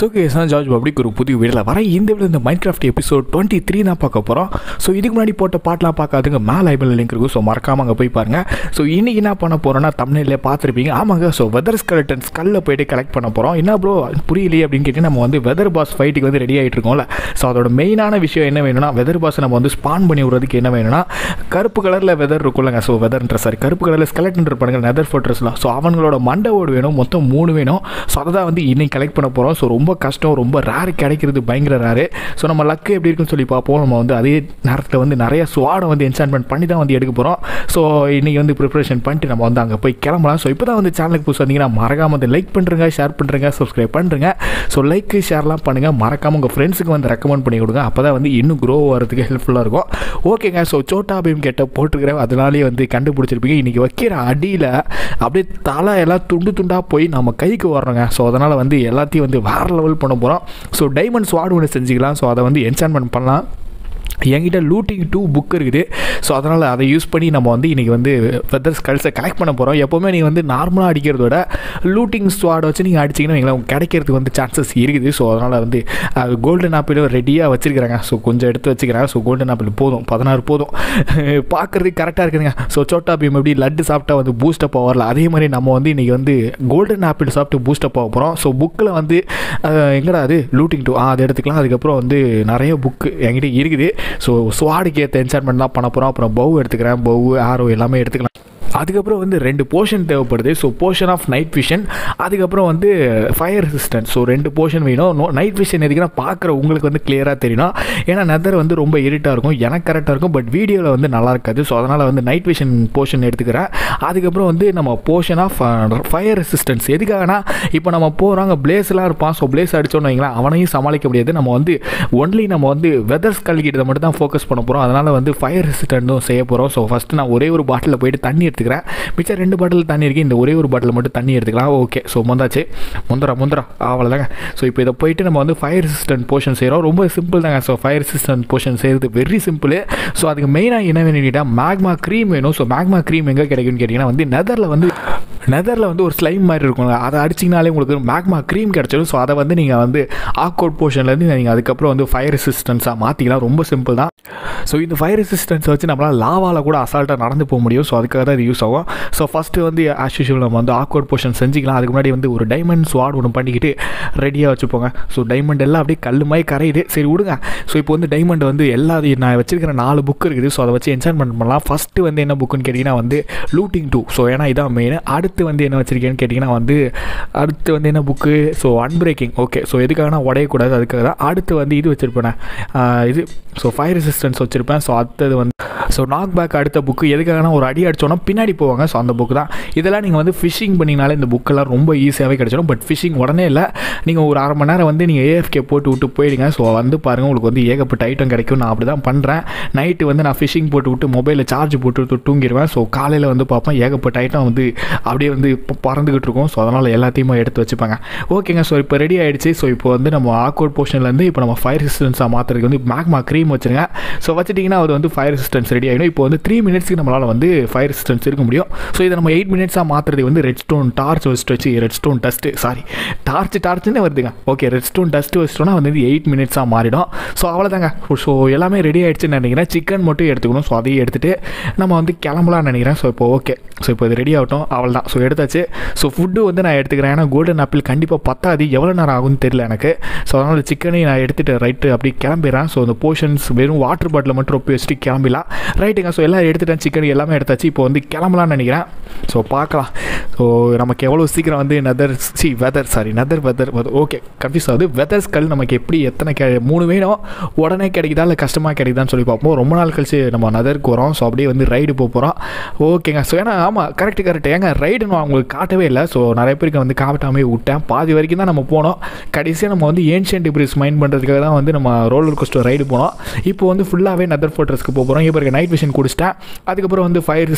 So கேஸாக George public ஒரு புதிய வீடியோவில் வர இந்த வீடியோ இந்த Minecraft episode twenty three தான் பார்க்க போகிறோம் ஸோ இதுக்கு முன்னாடி போட்ட பாட்டெலாம் பார்க்காதுங்க மேலே ஐபிஎல் லிங்க் இருக்கும் ஸோ மறக்காம அங்கே போய் பாருங்கள் ஸோ இன்றைக்கி என்ன பண்ண போகிறோன்னா தமிழ்நிலே பார்த்துருப்பீங்க ஆமாங்க ஸோ வெதர் ஸ்கெலட்டன் ஸ்கல்ல போயிட்டு கலெக்ட் பண்ண போகிறோம் என்ன ப்ரோ புரியலையே அப்படின்னு கேட்டு நம்ம வந்து வெதர் பாஸ் ஃபைட்டுக்கு வந்து ரெடி ஆகிட்டு இருக்கோம்ல ஸோ அதோட மெயினான விஷயம் என்ன வேணும்னா வெதர் பாஸை நம்ம வந்து ஸ்பான் பண்ணி விடுறதுக்கு என்ன வேணும்னா கருப்பு கலரில் வெதர் இருக்கும்லங்க ஸோ வெதர்ன்ற சாரி கருப்பு கலரில் ஸ்கெலட்டன் இருப்பாங்க நெதர் ஃபோட்டர்ஸ்லாம் ஸோ அவங்களோட மண்டை ஓடு வேணும் மொத்தம் மூணு வேணும் ஸோ அதை தான் வந்து இன்னைக்கு கலெக்ட் பண்ண போகிறோம் ஸோ ரொம்ப கஷ்டம் ரொம்ப ரேர் கிடைக்கிறது பயங்கர ரேரு ஸோ நம்ம லக்கு எப்படி இருக்குன்னு சொல்லி பார்ப்போம் நம்ம வந்து அதே நேரத்தில் வந்து நிறைய ஸ்வாடை வந்து என்சான்மெண்ட் பண்ணி தான் வந்து எடுக்க போகிறோம் ஸோ இன்றைக்கி வந்து ப்ரிப்பரேஷன் பண்ணிட்டு நம்ம வந்து அங்கே போய் கிளம்பலாம் ஸோ இப்போ தான் வந்து சேனலுக்கு புதுசு வந்தீங்கன்னா மறக்காம வந்து லைக் பண்ணுறங்க ஷேர் பண்ணுறங்க சப்ஸ்கிரைப் பண்ணுறங்க ஸோ லைக் ஷேர்லாம் பண்ணுங்கள் மறக்காமல் உங்கள் ஃப்ரெண்ட்ஸுக்கு வந்து ரெக்கமெண்ட் பண்ணி கொடுங்க அப்போ தான் வந்து இன்னும் க்ரோ வரதுக்கு ஹெல்ப்ஃபுல்லாக இருக்கும் ஓகேங்க ஸோ சோட்டா பீம் கேட்ட போட்டுருக்கிறேன் அதனாலேயே வந்து கண்டுபிடிச்சிருப்பீங்க இன்றைக்கி வைக்கிற அடியில் அப்படியே தலை எல்லாம் துண்டு துண்டாக போய் நம்ம கைக்கு வர்றோங்க ஸோ அதனால் வந்து எல்லாத்தையும் வந்து வேறு லெவல் பண்ண போகிறோம் ஸோ டைமண்ட் ஸ்வாட் ஒன்று செஞ்சுக்கலாம் ஸோ அதை வந்து என்சான்மெண்ட் பண்ணலாம் என்கிட்ட லூட்டிங் டூ புக் இருக்குது ஸோ அதனால் அதை யூஸ் பண்ணி நம்ம வந்து இன்றைக்கி வந்து வெதர் ஸ்கல்ஸை கலெக்ட் பண்ண போகிறோம் எப்போவுமே நீங்கள் வந்து நார்மலாக அடிக்கிறத விட லூட்டிங் ஸ்வாட் வச்சு நீங்கள் அடிச்சிங்கன்னா வைங்களேன் உங்களுக்கு கிடைக்கிறதுக்கு வந்து சான்சஸ் இருக்குது ஸோ அதனால் வந்து கோல்டன் ஆப்பிளும் ரெடியாக வச்சுருக்கிறாங்க ஸோ கொஞ்சம் எடுத்து வச்சுக்கிறாங்க ஸோ கோல்டன் ஆப்பிள் போதும் பதினாறு போதும் பார்க்குறதுக்கு கரெக்டாக இருக்குதுங்க ஸோ சோட்டா பீம் எப்படி லட்டு சாப்பிட்டா வந்து பூஸ்டப் வரல அதே மாதிரி நம்ம வந்து இன்றைக்கி வந்து கோல்டன் ஆப்பிள் சாப்பிட்டு பூஸ்டப் ஆக போகிறோம் ஸோ புக்கில் வந்து எங்கடா அது லூட்டிங் டூ அதை எடுத்துக்கலாம் அதுக்கப்புறம் வந்து நிறைய புக்கு என்கிட்ட இருக்குது ஸோ ஸ்வாடுக்கு ஏற்ற என்சான்மெண்ட் தான் பண்ண போகிறோம் அப்புறம் பவு எடுத்துக்கிறேன் பவு ஆரோ எல்லாமே எடுத்துக்கலாம் அதுக்கப்புறம் வந்து ரெண்டு போர்ஷன் தேவைப்படுது so potion of night vision அதுக்கப்புறம் வந்து ஃபயர் ரெசிஸ்டன்ஸ் ஸோ ரெண்டு போர்ஷன் வேணும் நோ நைட் விஷன் எதுக்குன்னா பார்க்குற உங்களுக்கு வந்து கிளியராக தெரியணும் ஏன்னா நெதர் வந்து ரொம்ப இருட்டாக இருக்கும் எனக்கு கரெக்டாக இருக்கும் பட் வீடியோவில் வந்து நல்லா இருக்காது ஸோ அதனால் வந்து நைட் விஷன் போர்ஷன் எடுத்துக்கிறேன் அதுக்கப்புறம் வந்து நம்ம போர்ஷன் ஆஃப் ஃபயர் ரெசிஸ்டன்ஸ் எதுக்காகனா இப்போ நம்ம போகிறாங்க பிளேஸ்லாம் இருப்பான் ஸோ பிளேஸ் அடித்தோன்னு வைங்களேன் அவனையும் சமாளிக்க முடியாது நம்ம வந்து ஒன்லி நம்ம வந்து வெதர்ஸ் கல்கிட்ட மட்டும் தான் ஃபோக்கஸ் பண்ண போகிறோம் அதனால் வந்து ஃபயர் ரெசிஸ்டன்ட்டும் செய்ய போகிறோம் ஸோ ஃபஸ்ட்டு நான் ஒரே ஒரு பாட்டிலில் போயிட்டு தண்ணி எடுத்துக்கிறேன் மிச்சம் ரெண்டு பாட்டில் தண்ணி இருக்குது இந்த ஒரே ஒரு பாட்டில் மட்டும் தண்ணி எடுத்துக்கலாம் ஓகே ஸோ முந்தாச்சு முந்தரா முந்தரா அவ்வளோதாங்க ஸோ இப்போ இதை போயிட்டு நம்ம வந்து ஃபயர் ரெசிஸ்டன்ட் போர்ஷன் செய்கிறோம் ரொம்ப சிம்பிள் தாங்க ஸோ ஃபயர் ரெசிஸ்டன்ட் போர்ஷன் செய்கிறது வெரி சிம்பிள் ஸோ அதுக்கு மெயினாக என்ன வேணும் கேட்டால் மேக்மா க்ரீம் வேணும் ஸோ மேக்மா க்ரீம் எங்கே கிடைக்கும்னு கேட்டிங்கன்னா வந்து நெதரில் வந்து நெதரில் வந்து ஒரு ஸ்லைம் மாதிரி இருக்கும் அதை அடிச்சிங்கனாலே உங்களுக்கு மேக்மா க்ரீம் கிடச்சிடும் ஸோ அதை வந்து நீங்கள் வந்து ஆக்அவுட் போர்ஷன்லேருந்து நீங்கள் அதுக்கப்புறம் வந்து ஃபயர் ரெசிஸ்டன்ஸாக மாற்றிக்கலாம் ரொம்ப சிம்பிள் தான் ஸோ இந்த ஃபயர் ரெசிஸ்டன்ஸை வச்சு நம்மளால் லாவாவில் கூட அசால்ட்டாக நடந்து போக முடியும் ஸோ அதுக்காக தான் இது யூஸ் ஆகும் ஸோ ஃபஸ்ட்டு வந்து ஆஸ் யூஷுவல் நம்ம வந்து ஆக்வர்ட் போர்ஷன் செஞ்சுக்கலாம் அதுக்கு முன்னாடி வந்து ஒரு டைமண்ட் ஸ்வாட் ஒன்று பண்ணிக்கிட்டு ரெடியாக வச்சுப்போங்க ஸோ டைமண்ட் எல்லாம் அப்படியே கல் மாதிரி கரையுது சரி விடுங்க ஸோ இப்போ வந்து டைமண்ட் வந்து எல்லா நான் வச்சிருக்கிற நாலு புக் இருக்குது ஸோ அதை வச்சு என்சான்மெண்ட் பண்ணலாம் ஃபஸ்ட்டு வந்து என்ன புக்குன்னு கேட்டிங்கன்னா வந்து லூட்டிங் டூ ஸோ ஏன்னா இதான் மெயின் அடுத்து வந்து என்ன வச்சிருக்கேன்னு கேட்டிங்கன்னா வந்து அடுத்து வந்து என்ன book so unbreaking okay so எதுக்காகனா உடையக்கூடாது அதுக்காக தான் அடுத்து வந்து இது வச்சுருப்பேன் இது ஸோ ஃபயர் ரெசிஸ்டன்ஸ் வச்சுருப்பேன் ஸோ அடுத்தது வந்து ஸோ நாக் பேக் அடுத்த புக்கு எதுக்காகனா ஒரு அடி அடித்தோன்னா பின்னாடி போவாங்க ஸோ அந்த புக்கு தான் இதெல்லாம் நீங்கள் வந்து ஃபிஷிங் பண்ணிங்கனாலே இந்த புக்கெல்லாம் ரொம்ப ஈஸியாகவே கிடச்சிடும் பட் ஃபிஷிங் உடனே இல்லை நீங்கள் ஒரு அரை மணி நேரம் வந்து நீங்கள் ஏஎஃப்கே போட்டு விட்டு போயிடுங்க ஸோ வந்து பாருங்கள் உங்களுக்கு வந்து ஏகப்பட்ட ஐட்டம் கிடைக்கும் நான் அப்படி தான் பண்ணுறேன் நைட்டு வந்து நான் ஃபிஷிங் போட்டு விட்டு மொபைலில் சார்ஜ் போட்டு விட்டு தூங்கிடுவேன் ஸோ காலையில் வந்து பார்ப்பேன் ஏகப்பட்ட ஐட்டம் வந்து அப்படியே வந்து இப்போ பறந்துக்கிட்டு இருக்கும் ஸோ அதனால் எல்லாத்தையுமே எடுத்து வச்சுப்பாங்க ஓகேங்க ஸோ இப்போ ரெடி ஆகிடுச்சு ஸோ இப்போ வந்து நம்ம ஆக்வர்ட் போர்ஷன்லேருந்து இப்போ நம்ம ஃபயர் ரெசிஸ்டன்ஸாக மாற்றுறதுக்கு வந்து மேக்மா க்ரீம் வச்சுருங்க ஸோ வச்சுட்டிங்கன்னா அது வந்து ஃபயர் ரெசிஸ்டன்ஸ் ரெடி ஆகிடும் இப்போ வந்து த்ரீ மினிட்ஸ்க்கு நம்மளால் வந்து ஃபயர் ரெசிஸ்டன்ஸ் இருக்க முடியும் ஸோ இதை நம்ம எயிட் மினிட்ஸாக மாற்றுறது வந்து ரெட் ஸ்டோன் டார்ச் வச்சுட்டு வச்சு redstone dust sorry torch டார்ச்சுன்னு வருதுங்க ஓகே ரெட் ஸ்டோன் டஸ்ட்டு வச்சிட்டோம்னா வந்து எயிட் மினிட்ஸாக மாறிடும் ஸோ அவ்வளோதாங்க ஸோ எல்லாமே ரெடி ஆகிடுச்சுன்னு நினைக்கிறேன் சிக்கன் மட்டும் எடுத்துக்கணும் ஸோ அதையும் எடுத்துகிட்டு நம்ம வந்து கிளம்பலாம்னு நினைக்கிறேன் ஸோ இப்போ ஓகே ஸோ இப்போ இது ரெடி ஆகட்டும் அவள் தான் ஸோ எடுத்தாச்சு ஸோ ஃபுட்டு வந்து நான் எடுத்துக்கிறேன் ஏன்னா கோல்டன் ஆப்பிள் கண்டிப்பாக பத்தாது எவ்வளோ நேரம் ஆகும்னு தெரியல எனக்கு ஸோ அதனால் சிக்கனையும் நான் எடுத்துகிட்டு ரைட்டு அப்படி கிளம்பிடுறேன் ஸோ அந்த போர்ஷன்ஸ் வெறும் வாட்டர் பாட்டில் மட்டும் ரொப்பி வச்சுட்டு கிளம்பிடலாம் ரைட்டுங்க ஸோ எல்லாம் எடுத்துட்டேன் சிக்கன் எல்லாமே எடுத்தாச்சு இப்போ வந்து கிளம்பலாம்னு நினைக்கிறேன் ஸோ பார்க்கலாம் ஸோ நமக்கு எவ்வளோ சீக்கிரம் வந்து நெதர் சி wither sorry nether wither okay confuse ஆகுது வெதர் ஸ்கல் நமக்கு எப்படி எத்தனை கே மூணு வேணும் உடனே கிடைக்குதா இல்லை கஷ்டமாக கிடைக்குதான்னு சொல்லி பார்ப்போம் ரொம்ப நாள் கழிச்சு நம்ம நெதருக்கு வரோம் ஸோ அப்படியே வந்து ரைடு போக போகிறோம் ஓகேங்க ஸோ ஏன்னா ஆமாம் கரெக்ட் கரெக்ட் ஏங்க ரைடு நான் உங்களுக்கு காட்டவே இல்லை ஸோ நிறைய பேருக்கு வந்து காட்டாமே விட்டேன் பாதி வரைக்கும் தான் நம்ம போனோம் கடைசியாக நம்ம வந்து ஏன்ஷியன் டிப்ரிஸ் மைண்ட் பண்ணுறதுக்காக தான் வந்து நம்ம ரோலர் கோஸ்டர் ரைடு போனோம் இப்போ வந்து ஃபுல்லாகவே நெதர் ஃபோட்டர்ஸ்க்கு போக போகிறோம் இப்போ இருக்க நைட் விஷன் குடிச்சிட்டேன் அதுக்கப்புறம் வந்து ஃபயர் ரெசிஸ்டன்ஸ் கொடுத்து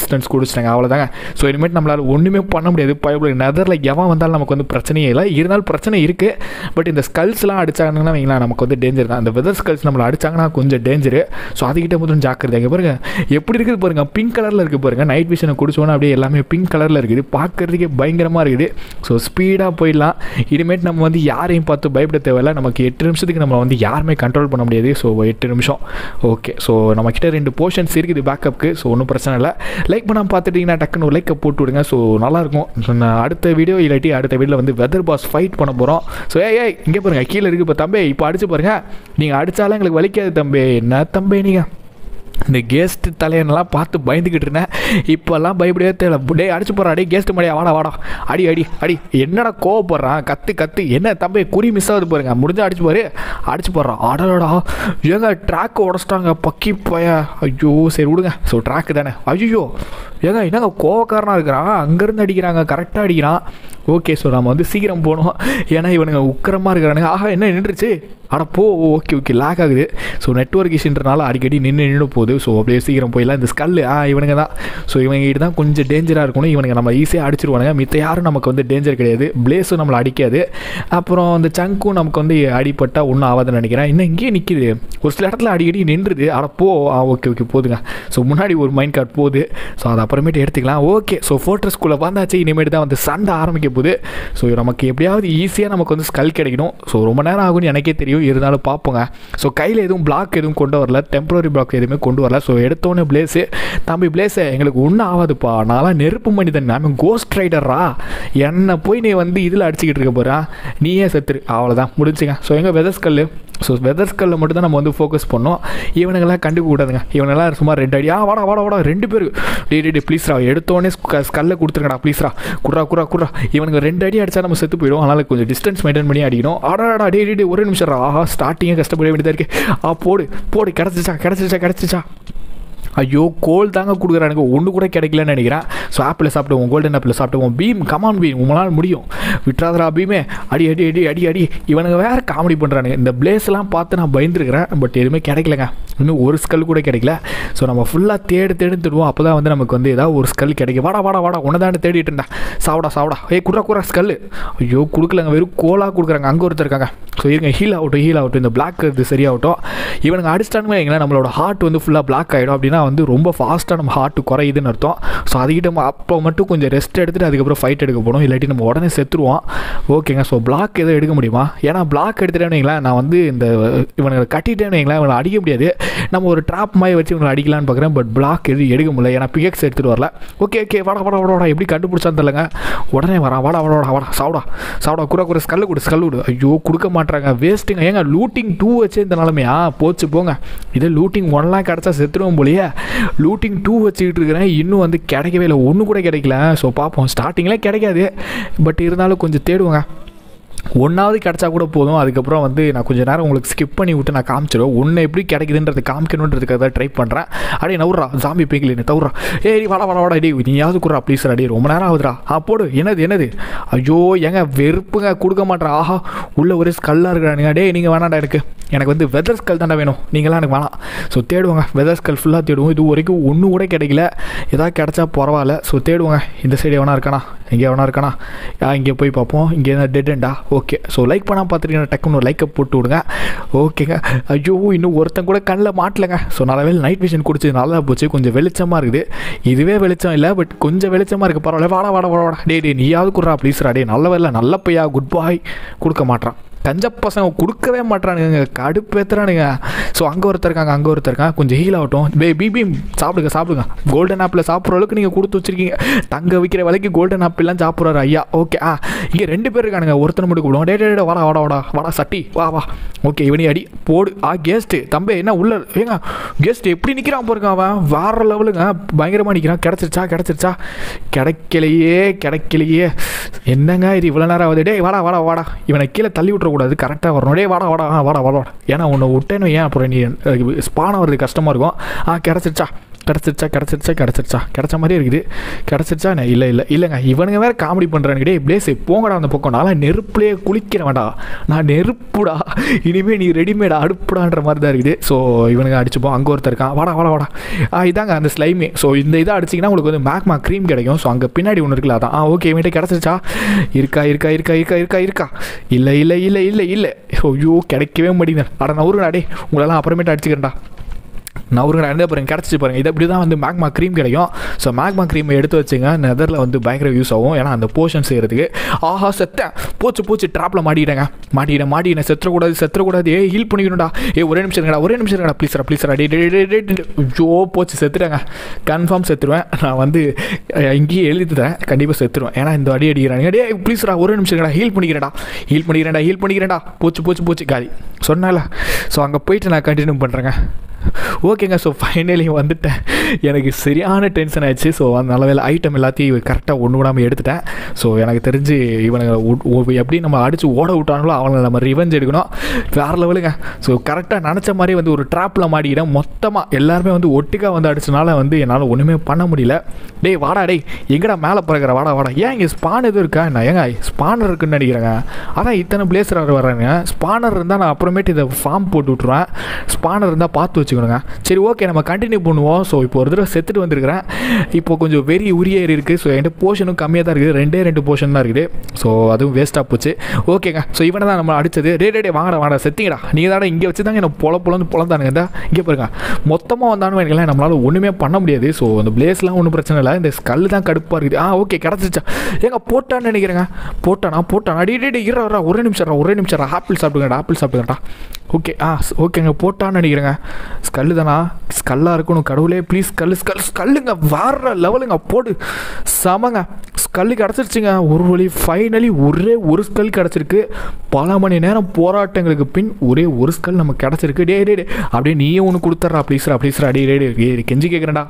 முடிச்சிட்டாங்க அவ்வளோதாங்க ஸோ இனிமேட் நம்மளால் ஒன்றுமே பண்ண முடியாது பயப்பட நெதரில் எவன் வந்தாலும் நமக்கு வந்து பிரச்சனையே இல்லை இருந்தாலும் பிரச்சனை இருக்குது பட் இந்த ஸ்கல்ஸ்லாம் அடிச்சாங்கன்னா வைங்களா நமக்கு வந்து டேஞ்சர் தான் அந்த வெதர் ஸ்கல்ஸ் நம்மளை அடிச்சாங்கன்னா கொஞ்சம் டேஞ்சரு ஸோ அதுக்கிட்ட முதல்ல ஜாக்கிரதை இங்கே பாருங்க எப்படி இருக்குது பாருங்க பிங்க் கலரில் இருக்குது பாருங்க நைட் விஷனை குடிச்சோன்னா அப்படியே எல்லாமே பிங்க் கலரில் இருக்குது பார்க்கறதுக்கே பயங்கரமாக இருக்குது ஸோ ஸ்பீடாக போயிடலாம் இனிமேட் நம்ம வந்து யாரையும் பார்த்து பயப்பட தேவையில்ல நமக்கு எட்டு நிமிஷத்துக்கு நம்ம வந்து யாருமே கண்ட்ரோல் பண்ண முடியாது ஸோ எட்டு நிமிஷம் ஓகே ஸோ நம்மக்கிட்ட ரெண்டு போர்ஷன்ஸ் இருக்குது பேக்கப்புக்கு ஸோ ஒன்றும் பிரச்சனை இல்லை லைக் பண்ணாமல் பார்த்துட்டிங்கன்னா டக்குன்னு ஒரு லைக்கை போட்டு விடுங்க ஸோ நல்லாயிருக்கும் ஸோ நான் அடுத்த வீடியோ இல்லாட்டி அடுத்த வீடியோவில் வந்து வெதர் பாஸ் ஃபைட் பண்ண போகிறோம் ஸோ ஏய் ஏய் இங்கே பாருங்கள் கீழே இருக்குது இப்போ தம்பி இப்போ அடிச்சு பாருங்க நீங்கள் அடித்தாலும் எங்களுக்கு வலிக்காது தம்பி என்ன தம்பி நீங்கள் இந்த கேஸ்ட் தலையனெல்லாம் பார்த்து பயந்துக்கிட்டு இருந்தேன் இப்போல்லாம் பயப்படவே தேவை டே அடிச்சு போகிறான் அடி கேஸ்ட் மடியா வாடா வாடா அடி அடி அடி என்னடா கோவப்படுறான் கத்து கத்து என்ன தம்பி குறி மிஸ் ஆகுது பாருங்க முடிஞ்சா அடிச்சு பாரு அடிச்சு போடுறான் அடடா ஏங்க ட்ராக் உடச்சிட்டாங்க பக்கி பய ஐயோ சரி விடுங்க ஸோ ட்ராக்கு தானே ஐயோ ஏங்க என்னங்க கோவக்காரனாக இருக்கிறான் அங்கேருந்து அடிக்கிறாங்க கரெக்டாக அடிக்கிறான் ஓகே ஸோ நம்ம வந்து சீக்கிரம் போகணும் ஏன்னா இவனுங்க உக்கரமாக இருக்கிறானுங்க ஆஹா என்ன நின்றுச்சு அட போ ஓகே ஓகே லேக் ஆகுது ஸோ நெட்ஒர்க் இஷ்யூன்றனால அடிக்கடி நின்று நின்று போகுது ஸோ அப்படியே சீக்கிரம் போயிடலாம் இந்த ஸ்கல்லு ஆ இவனுங்க தான் ஸோ இவங்க தான் கொஞ்சம் டேஞ்சராக இருக்கணும் இவனுங்க நம்ம ஈஸியாக அடிச்சிருவானுங்க மித்த யாரும் நமக்கு வந்து டேஞ்சர் கிடையாது பிளேஸும் நம்மளை அடிக்காது அப்புறம் அந்த சங்கும் நமக்கு வந்து அடிப்பட்டால் ஒன்றும் ஆகாதுன்னு நினைக்கிறேன் இன்னும் இங்கேயே நிற்கிது ஒரு சில இடத்துல அடிக்கடி நின்றுது அட போ ஆ ஓகே ஓகே போதுங்க ஸோ முன்னாடி ஒரு மைண்ட் கார்டு போகுது ஸோ அதை அப்புறமேட்டு எடுத்துக்கலாம் ஓகே ஸோ ஃபோட்டோஸ்குள்ளே வந்தாச்சு இனிமேட்டு தான் வந்து சண்டை ஆரம்பிக்க போகுது ஸோ நமக்கு எப்படியாவது ஈஸியாக நமக்கு வந்து ஸ்கல் கிடைக்கணும் ஸோ ரொம்ப நேரம் ஆகும்னு எனக்கே தெரியும் இருந்தாலும் பார்ப்போங்க ஸோ கையில் எதுவும் பிளாக் எதுவும் கொண்டு வரல டெம்பரரி பிளாக் எதுவுமே கொண்டு வரல ஸோ எடுத்தோன்னே பிளேஸு தம்பி பிளேஸு எங்களுக்கு ஒன்றும் ஆகாதுப்பா நான்லாம் நெருப்பு மனிதன் நான் கோஸ்ட் ரைடரா என்னை போய் நீ வந்து இதில் அடிச்சுக்கிட்டு இருக்க போகிறா நீயே செத்துரு அவ்வளோதான் முடிஞ்சுங்க ஸோ எங்கள் வெதர்ஸ்கல் ஸோ வெதர்ஸ்கல்லில் மட்டும் தான் நம்ம வந்து ஃபோக்கஸ் பண்ணோம் இவனுங்கெல்லாம் கண்டுக்க கூடாதுங்க இவனெல்லாம் சும்மா ரெண்டு அடி ஆ வாடா வாடா வாடா ரெண்டு பேர் டே டே டே ப்ளீஸ்ரா எடுத்தோடனே ஸ்கல்ல கொடுத்துருங்கடா ப்ளீஸ்ரா குட்ரா குட்ரா குட்ரா இவனுக்கு ரெண்டு அடி அடிச்சா நம்ம செத்து போயிடும் அதனால் கொஞ்சம் டிஸ்டன்ஸ் மெயின்டைன் பண்ணி அடிக்கணும் ஆடாடா டே டே டே ஒரு நிமிஷம் ஆஹா ஸ்டார்டிங்கே கஷ்டப்பட வேண்டியதாக இருக்கு ஆ போடு போடு கிடச்சிச்சா கிடச்சிச்சா கிடச்சிச்சா ஐயோ கோல் தாங்க கொடுக்குறானுங்க ஒன்று கூட கிடைக்கலன்னு நினைக்கிறேன் ஸோ ஆப்பிள் சாப்பிடுவோம் கோல்டன் ஆப்பிள் சாப்பிடுவோம் பீம் கமான் பீம் உங்களால் முடியும் விட்றாதரா பீமே அடி அடி அடி அடி அடி இவனுங்க வேறு காமெடி பண்ணுறானுங்க இந்த பிளேஸ்லாம் பார்த்து நான் பயந்துருக்கிறேன் பட் எதுவுமே கிடைக்கலங்க இன்னும் ஒரு ஸ்கல் கூட கிடைக்கல ஸோ நம்ம ஃபுல்லாக தேடி தேடி தேடுவோம் அப்போ தான் வந்து நமக்கு வந்து ஏதாவது ஒரு ஸ்கல் கிடைக்கும் வாடா வாடா வாடா உன்னை தானே தேடிட்டு இருந்தேன் சாவடா சாவடா ஏய் குடுறா குடுறா ஸ்கல் ஐயோ கொடுக்கலங்க வெறும் கோலாக கொடுக்குறாங்க அங்கே ஒருத்தர் இருக்காங்க ஸோ இருங்க ஹீல் ஆகட்டும் ஹீல் ஆகட்டும் இந்த பிளாக் இது சரியாகட்டும் இவனுங்க அடிச்சிட்டானுங்க வைங்களேன் நம்மளோட ஹார்ட் வந்து ஃபுல்லாக பிளாக் ஆகிடும் அப்படின்னா வந்து ரொம்ப ஃபாஸ்ட்டாக நம்ம ஹார்ட் குறையுதுன்னு அர்த்தம் ஸோ அதுக்கிட்ட நம்ம அப்போ மட்டும் கொஞ்சம் ரெஸ்ட் எடுத்துகிட்டு அதுக்கப்புறம் ஃபைட் எடுக்க போகணும் இல்லாட்டி நம்ம உடனே செத்துருவோம் ஓகேங்க ஸோ பிளாக் எதுவும் எடுக்க முடியுமா ஏன்னா பிளாக் எடுத்துட்டேன்னு வைங்களேன் நான் வந்து இந்த இவனை கட்டிட்டேன்னு வைங்களேன் இவனை அடிக்க முடியாது நம்ம ஒரு ட்ராப் மாதிரி வச்சு இவனை அடிக்கலான்னு பார்க்குறேன் பட் பிளாக் எதுவும் எடுக்க முடியல ஏன்னா பிஎக்ஸ் எடுத்துகிட்டு வரல ஓகே ஓகே வாடா வாடா வாடா வாடா எப்படி கண்டுபிடிச்சான்னு தெரியலங்க உடனே வரான் வாடா வாடா வாடா வாடா சாவடா சாவடா குறை குறை ஸ்கல்லு கொடு ஸ்கல்லு கொடு ஐயோ கொடுக்க மாட்டாங்க வேஸ்ட்டுங்க ஏங்க லூட்டிங் டூ வச்சு இந்த நிலமையா போச்சு போங்க இதே லூட்டிங் ஒன்லாம் கிடச்சா செத்துருவோம் போலயே லூட்டிங் டூ வச்சுக்கிட்டு இருக்கிறேன் இன்னும் வந்து கிடைக்கவே இல்லை ஒன்று கூட கிடைக்கல ஸோ பார்ப்போம் ஸ்டார்டிங்கில் கிடைக்காது பட் இருந்தாலும் கொஞ்சம் தேடுவோங்க ஒன்றாவது கிடச்சா கூட போதும் அதுக்கப்புறம் வந்து நான் கொஞ்சம் நேரம் உங்களுக்கு ஸ்கிப் பண்ணி விட்டு நான் காமிச்சிடுவேன் ஒன்று எப்படி கிடைக்குதுன்றது காமிக்கணுன்றதுக்காக தான் ட்ரை பண்ணுறேன் அடே நவுறா ஜாம்பி பிங்கில் என்ன தவுறா ஏய் வாடா வாடா வாடா டே நீயாவது குறா ப்ளீஸ் அடி ரொம்ப நேரம் ஆகுதுடா ஆ போடு என்னது என்னது ஐயோ ஏங்க வெறுப்புங்க கொடுக்க மாட்டேன் ஆஹா உள்ள ஒரே ஸ்கல்லாக இருக்கிறானுங்க டே நீங்கள் வேணாண்டா எனக்கு எனக்கு வந்து வெதர் ஸ்கல் தானே வேணும் நீங்களாம் எனக்கு வேணாம் ஸோ தேடுவாங்க வெதர் ஸ்கல் ஃபுல்லாக தேடுவோம் இது வரைக்கும் ஒன்று கூட கிடைக்கல ஏதாவது கிடச்சா பரவாயில்ல ஸோ தேடுவாங்க இந்த சைடு எவனா இருக்கானா இங்கே எவனா இருக்கானா இங்கே போய் பார்ப்போம் இங்கே டெட்டா ஓகே ஸோ லைக் பண்ணால் பார்த்துட்டீங்கன்னா டக்குன்னு ஒரு லைக்கை போட்டு விடுங்க ஓகேங்க ஐயோ இன்னும் ஒருத்தன் கூட கண்ணில் மாட்டலைங்க ஸோ நல்ல நைட் விஷன் குடிச்சது நல்லா போச்சு கொஞ்சம் வெளிச்சமாக இருக்குது இதுவே வெளிச்சம் இல்லை பட் கொஞ்சம் வெளிச்சமாக இருக்குது பரவாயில்ல வாடா வாடா வாடா வாடா டே டே நீயாவது குடுறா ப்ளீஸ்ரா டே நல்ல வேலை நல்ல பையா குட் பாய் கொடுக்க மாட்டான் கஞ்ச பசங்க கொடுக்கவே மாட்டானுங்க கடுப்பேத்துறானுங்க ஸோ அங்கே ஒருத்தர் இருக்காங்க அங்கே ஒருத்தர் இருக்காங்க கொஞ்சம் ஹீல் ஆகட்டும் பே பிபி சாப்பிடுங்க சாப்பிடுங்க கோல்டன் ஆப்பிள் சாப்பிட்ற அளவுக்கு நீங்கள் கொடுத்து வச்சிருக்கீங்க தங்க விற்கிற விலைக்கு கோல்டன் ஆப்பிள்லாம் சாப்பிட்றாரு ஐயா ஓகே ஆ இங்கே ரெண்டு பேர் இருக்கானுங்க ஒருத்தனை மட்டும் கூப்பிடுவோம் டே டே டே, வாடா வாடா வாடா வாடா சட்டி வா வா ஓகே இவனி அடி போடு ஆ கெஸ்ட்டு தம்பி என்ன உள்ள ஏங்க கெஸ்ட் எப்படி நிற்கிறான் பாருங்க அவன் வேற லெவலுங்க பயங்கரமாக நிற்கிறான் கிடச்சிருச்சா கிடச்சிருச்சா கிடைக்கலையே கிடைக்கலையே என்னங்க இது இவ்வளோ நேரம் ஆகுது டேய் வாடா வாடா வாடா இவனை கீழே தள்ளி விட்றக்கூடாது கரெக்டாக வரணும் டேய் வாடா வாடா ஆ, வாடா வாடா வாடா. ஏன்னா உன்னை விட்டேன்னு ஏன் அப்புறம் நீ ஸ்பான் ஆகிறது கஷ்டமாக இருக்கும் ஆ கிடச்சிருச்சா கிடச்சிருச்சா கிடச்சிருச்சா கிடச்சிருச்சா கிடச்ச மாதிரி இருக்குது கிடச்சிருச்சா என்ன இல்லை இல்லை இல்லைங்க இவனுங்க வேறு காமெடி பண்ணுறானுங்க டே பிளேஸ் போங்கடா அந்த பக்கம் நான் நெருப்புலேயே குளிக்கிறேன் வேண்டா நான் நெருப்புடா இனிமேல் நீ ரெடிமேட் அடுப்புடான்ற மாதிரி தான் இருக்குது ஸோ இவனுங்க அடிச்சுப்போம் அங்கே ஒருத்தர் இருக்கான் வாடா வாடா வாடா ஆ இதாங்க அந்த ஸ்லைமே ஸோ இந்த இதை அடிச்சிங்கன்னா உங்களுக்கு வந்து மேக்மா க்ரீம் கிடைக்கும் ஸோ அங்கே பின்னாடி ஒன்று இருக்குல்ல அதான் ஆ ஓகே இவன்கிட்ட கிடச்சிருச்சா இருக்கா இருக்கா இருக்கா இருக்கா இருக்கா இருக்கா இல்லை இல்லை இல்லை இல்லை இல்லை ஐயோ கிடைக்கவே மாட்டேங்குது அட நான் ஊருடா டே உங்களெல்லாம் அப்புறமேட்டு அடிச்சுக்கிறேன்டா நான் ஒரு என்ன பாருங்க கிடச்சி பாருங்க இது அப்படி தான் வந்து மேக்மா க்ரீம் கிடைக்கும் ஸோ மேக்மா க்ரீமை எடுத்து வச்சுங்க நெதரில் வந்து பயங்கர யூஸ் ஆகும் ஏன்னா அந்த போர்ஷன் செய்கிறதுக்கு ஆஹா செத்தேன் போச்சு போச்சு ட்ராப்பில் மாட்டிட்டேங்க மாட்டிட்டேன் மாட்டிட்டேன் செத்துறக்கூடாது செத்துறக்கூடாது ஏ ஹீல் பண்ணிக்கணும்டா ஏ ஒரே நிமிஷம் இருக்கடா ஒரே நிமிஷம் இருக்கடா ப்ளீஸ்ரா ப்ளீஸ்ரா டே டே டே டே டே ஐயோ போச்சு செத்துட்டேங்க கன்ஃபார்ம் செத்துருவேன் நான் வந்து அஹ், இங்கேயே எழுதி தரேன் கண்டிப்பாக செத்துருவேன் ஏன்னா இந்த அடி அடிக்கிறானுங்க டே ப்ளீஸ்ரா ஒரே நிமிஷம் இருக்கடா ஹீல் பண்ணிக்கிறேன்டா ஹீல் பண்ணிக்கிறேன்டா ஹீல் பண்ணிக்கிறேன்டா போச்சு போச்சு போச்சு காலி சொன்னால ஸோ அங்கே போயிட்டு நான் கண்டினியூ பண்ணுறேங்க ஓகேங்க ஸோ ஃபைனலி வந்துட்டேன் எனக்கு சரியான டென்ஷன் ஆயிடுச்சு ஸோ அந்த அளவில் ஐட்டம் எல்லாத்தையும் கரெக்டாக ஒன்று விடாமல் எடுத்துட்டேன் ஸோ எனக்கு தெரிஞ்சு இவனுங்க உ- உ- எப்படி நம்ம அடித்து ஓட விட்டாங்களோ அவங்கள நம்ம ரிவெஞ்ச் எடுக்கணும் வேறு லெவலுங்க ஸோ கரெக்டாக நினச்ச மாதிரி வந்து ஒரு ட்ராப்பில் மாட்டிக்கிட்டேன் மொத்தமாக எல்லாருமே வந்து ஒட்டுக்கா வந்து அடிச்சனால வந்து என்னால் ஒன்றுமே பண்ண முடியல டேய் வாடா டேய் எங்கடா மேலே பிறகுற வாடா வாடா ஏன் இங்கே ஸ்பான் எதுவும் இருக்கா நான் ஏங்க ஸ்பானர் இருக்குன்னு நினைக்கிறேங்க அதான் இத்தனை பிளேஸர் வர்றாங்க ஸ்பானர் இருந்தால் நான் அப்புறமேட்டு இதை ஃபார்ம் போட்டு விட்ருவேன் ஸ்பானர் இருந்தால் பார்த்து வச்சுக்கணுங்க சரி ஓகே நம்ம கண்டினியூ பண்ணுவோம் ஸோ இப்போ ஒரு தடவை செத்துட்டு வந்திருக்கிறேன் இப்போ கொஞ்சம் வெறி உரிய ஏறி இருக்குது ஸோ என்கிட்ட போர்ஷனும் கம்மியாக தான் இருக்குது ரெண்டே ரெண்டு போர்ஷன் தான் இருக்குது ஸோ அதுவும் வேஸ்ட்டாக போச்சு ஓகேங்க ஸோ இவனை தான் நம்ம அடிச்சது டே டே டே வாங்கடா வாங்கடா செத்திங்கடா நீங்கள் தானே இங்கே வச்சு தாங்க என்ன பொல பொலந்து பொலந்தானுங்க இந்த இங்கே பாருங்க மொத்தமாக வந்தானு வைங்களேன் நம்மளால் ஒன்றுமே பண்ண முடியாது ஸோ அந்த பிளேஸ்லாம் ஒன்றும் பிரச்சனை இல்லை இந்த ஸ்கல் தான் கடுப்பாக இருக்குது ஆ ஓகே கிடச்சிச்சா ஏங்க போட்டான்னு நினைக்கிறேங்க போட்டானா போட்டானா அடி டே டே இரா ஒரே நிமிஷம் ஒரே நிமிஷம் ஆப்பிள் சாப்பிடுங்கடா ஆப்பிள் சாப்பிடுங்கடா ஓகே ஆ ஸ்- ஓகேங்க போட்டான்னு நினைக்கிறேங்க ஸ்கல்லு தானா ஸ்கல்லாக இருக்கணும் கடவுளே ப்ளீஸ் ஸ்கல் ஸ்கல் ஸ்கல்லுங்க வேற லெவலுங்க போடு சமங்க ஸ்கல்லு கிடச்சிருச்சுங்க ஒரு வழி ஃபைனலி ஒரே ஒரு ஸ்கல் கிடச்சிருக்கு பல மணி நேரம் போராட்டங்களுக்கு பின் ஒரே ஒரு ஸ்கல் நமக்கு கிடச்சிருக்கு டே டே டே அப்படியே நீயே ஒன்று கொடுத்துட்றா ப்ளீஸ்ரா ப்ளீஸ்ரா டே டே டே டே, கெஞ்சி கேட்குறேன்டா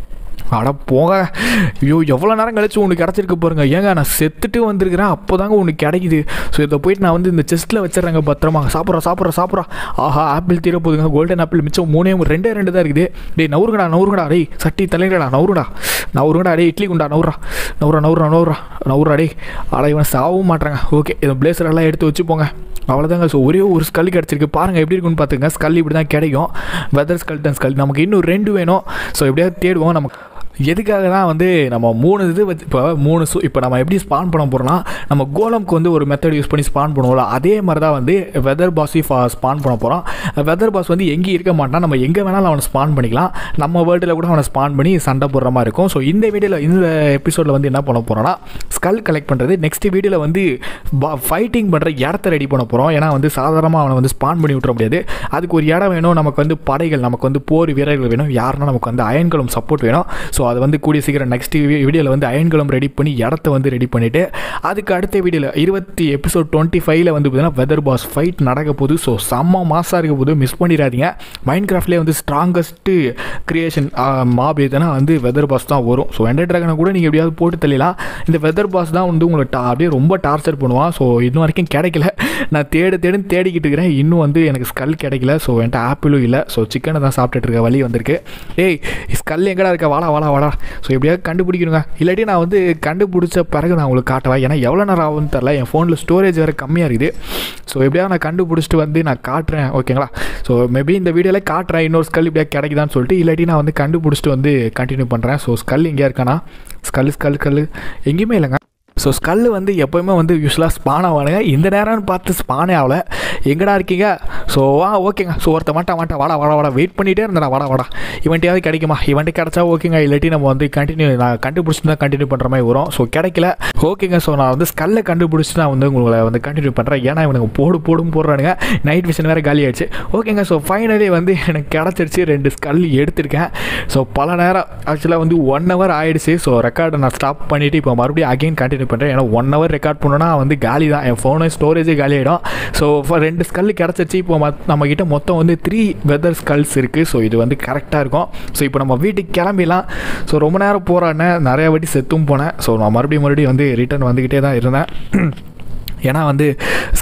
அட போங்க ஐயோ எவ்வளோ நேரம் கழிச்சு உனக்கு கிடச்சிருக்கு பாருங்க ஏங்க நான் செத்துட்டு வந்திருக்கிறேன் அப்போ தாங்க உனக்கு கிடைக்குது ஸோ இதை போயிட்டு நான் வந்து இந்த செஸ்ட்டில் வச்சிடுறேங்க பத்திரமா சாப்பிட்றா சாப்பிட்றா சாப்பிட்றா ஆஹா ஆப்பிள் தீர போதுங்க கோல்டன் ஆப்பிள் மிச்சம் மூணே மூணு, ரெண்டே ரெண்டு தான் இருக்குது டேய் நவுருங்கடா நவுருங்கடா டேய் சட்டி தலைங்கடா நவுருடா நவுருங்கடா டேய் இட்லி குண்டா நவுறா நவுறா நவுறா நவுறா நவுறா டேய் அட இவன் சாகவும் மாட்டாங்க ஓகே இந்த பிளேசர் எல்லாம் எடுத்து வச்சுப்போங்க அவ்வளோதாங்க ஸோ ஒரே ஒரு ஸ்கல் கிடச்சிருக்கு பாருங்கள் எப்படி இருக்குன்னு பார்த்துங்க ஸ்கல் இப்படி தான் கிடைக்கும் வெதர் ஸ்கல் தான் ஸ்கல் நமக்கு இன்னும் ரெண்டு வேணும் ஸோ எப்படியாவது தேடுவோம் நமக்கு எதுக்காக தான் வந்து நம்ம மூணு இது வச்சு இப்போ மூணு சு இப்போ நம்ம எப்படி ஸ்பான் பண்ண போகிறோம்னா நம்ம கோலம்க்கு வந்து ஒரு மெத்தட் யூஸ் பண்ணி ஸ்பான் பண்ணுவோம்ல அதே மாதிரி தான் வந்து வெதர் பாஸி ஸ்பான் பண்ண போகிறோம் வெதர் பாஸ் வந்து எங்கேயும் இருக்க மாட்டான் நம்ம எங்கே வேணாலும் அவனை ஸ்பான் பண்ணிக்கலாம் நம்ம வேர்ல்டில் கூட அவனை ஸ்பான் பண்ணி சண்டை போடுற மாதிரி இருக்கும் ஸோ இந்த வீடியோவில் இந்த எபிசோடில் வந்து என்ன பண்ண போகிறோம்னா ஸ்கல் கலெக்ட் பண்ணுறது நெக்ஸ்ட் வீடியோவில் வந்து ஃபைட்டிங் பண்ணுற இடத்த ரெடி பண்ண போகிறோம் ஏன்னா வந்து சாதாரணமாக அவனை வந்து ஸ்பான் பண்ணி விட்டுற முடியாது அதுக்கு ஒரு இடம் வேணும் நமக்கு வந்து படைகள் நமக்கு வந்து போர் வீரர்கள் வேணும் யாருன்னா நமக்கு வந்து அயன்களும் சப்போர்ட் வேணும் ஸோ அது வந்து கூடிய சீக்கிரம் நெக்ஸ்ட் வீடியோவில் வந்து அயன்களும் ரெடி பண்ணி இடத்த வந்து ரெடி பண்ணிவிட்டு அதுக்கு அடுத்த வீடியோவில் இருபத்தி எபிசோட் டுவெண்ட்டி ஃபைவ்ல வந்து பார்த்தீங்கன்னா வெதர் பாஸ் ஃபைட் நடக்க போகுது ஸோ செம்ம மாசாக இருக்க போது மிஸ் பண்ணிடாதீங்க மைண்ட் கிராஃப்ட்லேயே வந்து ஸ்ட்ராங்கஸ்ட்டு கிரியேஷன் மாப் எதுனா வந்து வெதர் பாஸ் தான் வரும் ஸோ எண்டர் ட்ராகனை கூட நீங்கள் எப்படியாவது போட்டு தள்ளிடலாம் இந்த வெதர் பாஸ் தான் வந்து உங்களை டா அப்படியே ரொம்ப டார்ச்சர் பண்ணுவான் ஸோ இன்னும் வரைக்கும் கிடைக்கல நான் தேடு தேடுன்னு தேடிக்கிட்டு இருக்கிறேன் இன்னும் வந்து எனக்கு ஸ்கல் கிடைக்கல ஸோ என்கிட்ட ஆப்பிளும் இல்லை ஸோ சிக்கனை தான் சாப்பிட்டுட்டு இருக்க வழி வந்திருக்கு டேய் ஸ்கல் எங்கடா இருக்க வாடா வாடா வாடா ஸோ எப்படியாவது கண்டுபிடிக்கணுங்க இல்லாட்டி நான் வந்து கண்டுபிடிச்ச பிறகு நான் உங்களுக்கு காட்டுவேன் ஏன்னா எவ்வளோ நேரம் ஆகும்னு தெரில என் ஃபோனில் ஸ்டோரேஜ் வேறு கம்மியாக இருக்குது ஸோ எப்படியாவது நான் கண்டுபிடிச்சிட்டு வந்து நான் காட்டுறேன் ஓகேங்களா ஸோ மேபி இந்த வீடியோவில் காட்டுறேன் இன்னொரு ஸ்கல் இப்படியா கிடைக்குதான்னு சொல்லிட்டு இல்லாட்டி நான் வந்து கண்டுபிடிச்சிட்டு வந்து கண்டினியூ பண்ணுறேன் ஸோ ஸ்கல் எங்கேயா இருக்கானா ஸ்கல் ஸ்கல் ஸ்கல் எங்கேயுமே இல்லைங்க ஸோ ஸ்கல்லு வந்து எப்போயுமே வந்து யூஸ்வலாக ஸ்பான் ஆவானுங்க இந்த நேரம்னு பார்த்து ஸ்பானே ஆகல எங்கடா இருக்கீங்க ஸோ ஆ ஓகேங்க ஸோ ஒருத்த மாட்டா மாட்டா வாடா வாடா வாடா வெயிட் பண்ணிகிட்டே இருந்தடா வாடா வாடா இவன்ட்டையாவது கிடைக்குமா இவன்ட்டு கிடச்சா ஓகேங்க இல்லாட்டி நம்ம வந்து கண்டினியூ நான் கண்டுபிடிச்சி தான் கண்டினியூ பண்ணுற மாதிரி வரும் ஸோ கிடைக்கல ஓகேங்க ஸோ நான் வந்து ஸ்கல்லை கண்டுபிடிச்சி நான் வந்து உங்களை வந்து கண்டினியூ பண்ணுறேன் ஏன்னா இவனுக்கு போடு போடும் போடுறானுங்க நைட் விஷன் வேறு காலி ஆயிடுச்சு ஓகேங்க ஸோ ஃபைனலி வந்து எனக்கு கிடச்சிருச்சு ரெண்டு ஸ்கல் எடுத்திருக்கேன் ஸோ பல நேரம் ஆக்சுவலாக வந்து ஒன் ஹவர் ஆயிடுச்சு ஸோ ரெக்கார்டை நான் ஸ்டாப் பண்ணிவிட்டு இப்போ மறுபடியும் அகைன் கண்டினியூ பண்ணுறேன் ஏன்னா ஒன் ஹவர் ரெக்கார்ட் பண்ணோன்னா வந்து காலி தான் என் ஃபோனு ஸ்டோரேஜே காலி ஆகிடும் ஸோ ரெண்டு ஸ்கல் கிடச்சிருச்சு இப்போ மத் நம்மக்கிட்ட மொத்தம் வந்து த்ரீ வெதர் ஸ்கல்ஸ் இருக்குது ஸோ இது வந்து கரெக்டாக இருக்கும் ஸோ இப்போ நம்ம வீட்டுக்கு கிளம்பிடலாம் ஸோ ரொம்ப நேரம் போகிறானே நிறையா வாட்டி செத்தும் போனேன் ஸோ நான் மறுபடியும் மறுபடியும் வந்து ரிட்டர்ன் வந்துக்கிட்டே தான் இருந்தேன் ஏன்னா வந்து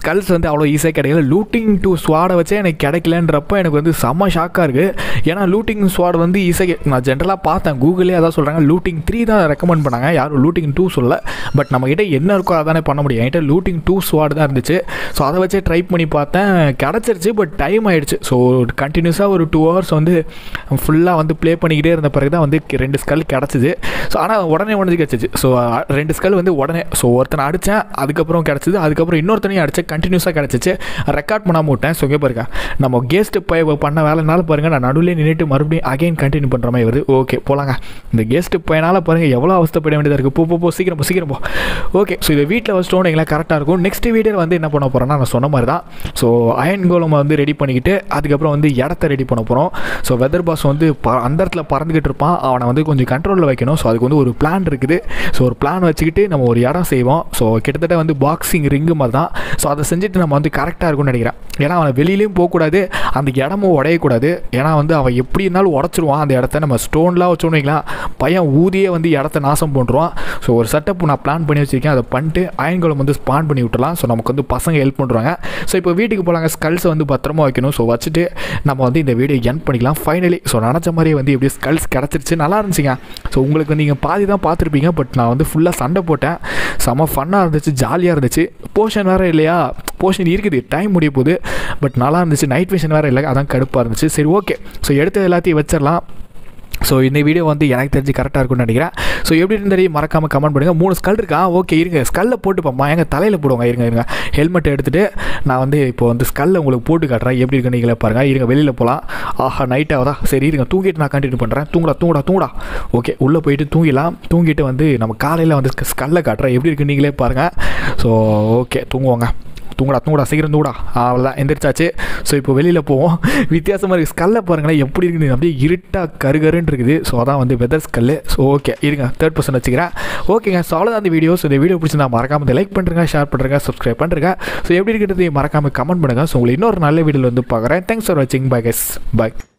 ஸ்கல்ஸ் வந்து அவ்வளோ ஈஸியாக கிடைக்கல லூட்டிங் டூ ஸ்வாடை வச்சே எனக்கு கிடைக்கலன்றப்ப எனக்கு வந்து செம்ம ஷாக்காக இருக்குது ஏன்னா லூட்டிங் ஸ்வாட் வந்து ஈஸியாக நான் ஜென்ரலாக பார்த்தேன் கூகுளே அதான் சொல்கிறாங்க லூட்டிங் த்ரீ தான் ரெக்கமெண்ட் பண்ணாங்க யாரும் லூட்டிங் டூ சொல்ல பட் நம்மக்கிட்ட என்ன இருக்கோ அதானே பண்ண முடியும் என்கிட்ட லூட்டிங் டூ ஸ்வாட் தான் இருந்துச்சு ஸோ அதை வச்சே ட்ரை பண்ணி பார்த்தேன் கிடச்சிருச்சு பட் டைம் ஆயிடுச்சு ஸோ கண்டினியூஸாக ஒரு டூ ஹவர்ஸ் வந்து ஃபுல்லாக வந்து ப்ளே பண்ணிக்கிட்டே இருந்த பிறகு தான் வந்து ரெண்டு ஸ்கல் கிடச்சிது ஸோ ஆனால் உடனே உடனே கிடச்சிச்சு ஸோ ரெண்டு ஸ்கல் வந்து உடனே ஸோ ஒருத்தனை அடித்தேன் அதுக்கப்புறம் கிடச்சிது அதுக்கப்புறம் இன்னொருத்தனையும் அடித்தேன் கண்டினியூஸாக கிடச்சிச்சு ரெக்கார்ட் பண்ணாமல் விட்டேன் ஸோ இங்கே பாருங்க நம்ம கெஸ்ட் பைய பண்ண வேலைனால பாருங்கள் நான் நடுவில் நின்றுட்டு மறுபடியும் அகைன் கண்டினியூ பண்ணுற மாதிரி வருது ஓகே போலாங்க இந்த கெஸ்ட் பையனால் பாருங்கள் எவ்வளோ அவஸ்தைப்பட வேண்டியதாக இருக்குது போ போ போ சீக்கிரம் போ சீக்கிரம் போ ஓகே ஸோ இதை வீட்டில் வச்சிட்டோம் எங்களை கரெக்டாக இருக்கும் நெக்ஸ்ட் வீடியோ வந்து என்ன பண்ண போகிறோன்னா நான் சொன்ன மாதிரி தான் ஸோ அயன் கோலம் வந்து ரெடி பண்ணிக்கிட்டு அதுக்கப்புறம் வந்து இடத்த ரெடி பண்ண போகிறோம் ஸோ வெதர் பாஸ் வந்து ப அந்த இடத்துல பறந்துக்கிட்டு இருப்பான் அவனை வந்து கொஞ்சம் கண்ட்ரோலில் வைக்கணும் ஸோ அதுக்கு வந்து ஒரு பிளான் இருக்குது ஸோ ஒரு பிளான் வச்சுக்கிட்டு நம்ம ஒரு இடம் செய்வோம் ஸோ கிட்டத்தட்ட வந்து பாக்ஸிங் ரிங்கு மாதிரி தான் ஸோ அதை செஞ்சுட்டு நம்ம வந்து கரெக்டாக இருக்கும்னு நினைக்கிறேன் ஏன்னா அவனை வெளியிலையும் போகக்கூடாது அந்த இடமும் உடையக்கூடாது ஏன்னா வந்து அவன் எப்படி இருந்தாலும் உடச்சிருவான் அந்த இடத்த நம்ம ஸ்டோன்லாம் வச்சோன்னு வைக்கலாம் பையன் ஊதியே வந்து இடத்த நாசம் பண்ணுறான் ஸோ ஒரு செட்டப் நான் பிளான் பண்ணி வச்சுருக்கேன் அதை பண்ணிட்டு அயன்குளம் வந்து ஸ்பான் பண்ணி விட்டுலாம் ஸோ நமக்கு வந்து பசங்க ஹெல்ப் பண்ணுறாங்க ஸோ இப்போ வீட்டுக்கு போகலாங்க ஸ்கல்ஸை வந்து பத்திரமா வைக்கணும் ஸோ வச்சுட்டு நம்ம வந்து இந்த வீடியோ என் பண்ணிக்கலாம் ஃபைனலி ஸோ நினச்ச மாதிரியே வந்து எப்படி ஸ்கல்ஸ் கிடச்சிருச்சு நல்லா இருந்துச்சுங்க ஸோ உங்களுக்கு நீங்கள் பாதி தான் பார்த்துருப்பீங்க பட் நான் வந்து ஃபுல்லாக சண்டை போட்டேன் செம ஃபன்னாக இருந்துச்சு ஜாலியாக இருந்துச்சு போர்ஷன் வேறு இல்லையா போர்ஷன் இருக்குது டைம் முடிய போகுது பட் நல்லா இருந்துச்சு நைட் விஷன் வேறு இல்லை அதான் கடுப்பாக இருந்துச்சு சரி ஓகே ஸோ எடுத்து எல்லாத்தையும் வச்சிடலாம் ஸோ இந்த வீடியோ வந்து எனக்கு தெரிஞ்சு கரெக்டாக இருக்கும்னு நினைக்கிறேன் ஸோ எப்படி இருந்தாலும் மறக்காமல் கமெண்ட் பண்ணுங்கள் மூணு ஸ்கல் இருக்கா ஓகே இருங்க ஸ்கல்ல போட்டு பார்ப்போம் எங்கள் தலையில் போடுவாங்க இருங்க இருங்க ஹெல்மெட் எடுத்துகிட்டு நான் வந்து இப்போ வந்து ஸ்கல்ல உங்களுக்கு போட்டு காட்டுறேன் எப்படி இருக்குன்னு நீங்களே பாருங்கள் இருங்க வெளியில் போகலாம் ஆஹா நைட் ஆகுதா சரி இருங்க தூங்கிட்டு நான் கண்டினியூ பண்ணுறேன் தூங்குடா தூங்குடா தூங்குடா ஓகே உள்ளே போயிட்டு தூங்கிடலாம் தூங்கிட்டு வந்து நம்ம காலையில் வந்து ஸ்கல்ல காட்டுறேன் எப்படி இருக்குன்னு நீங்களே பாருங்கள் ஸோ ஓகே தூங்குவாங்க தூங்கடா தூங்கடா சீக்கிரம் தூங்கடா அவ்வளோதான் எந்திரிச்சாச்சு ஸோ இப்போ வெளியில் போவோம் வித்தியாசமாக இருக்குது ஸ்கல்லை பாருங்களேன் எப்படி இருக்குது அப்படியே இருட்டாக கருகருன்னு இருக்குது ஸோ அதான் வந்து வெதர் ஸ்கல்லு ஸோ ஓகே இருங்க தேர்ட் பர்சன் வச்சுக்கிறேன் ஓகேங்க ஸோ அவ்வளோதான் அந்த வீடியோ ஸோ இந்த வீடியோ பிடிச்சிருந்தா மறக்காமல் லைக் பண்ணுறேங்க ஷேர் பண்ணுறேங்க சப்ஸ்கிரைப் பண்ணுறேங்க ஸோ எப்படி இருக்கிறது மறக்காமல் கமெண்ட் பண்ணுங்கள் ஸோ உங்களுக்கு இன்னொரு நல்ல வீடியோவில் வந்து பார்க்குறேன் தேங்க்ஸ் ஃபார் வாட்சிங் பை கெஸ் பை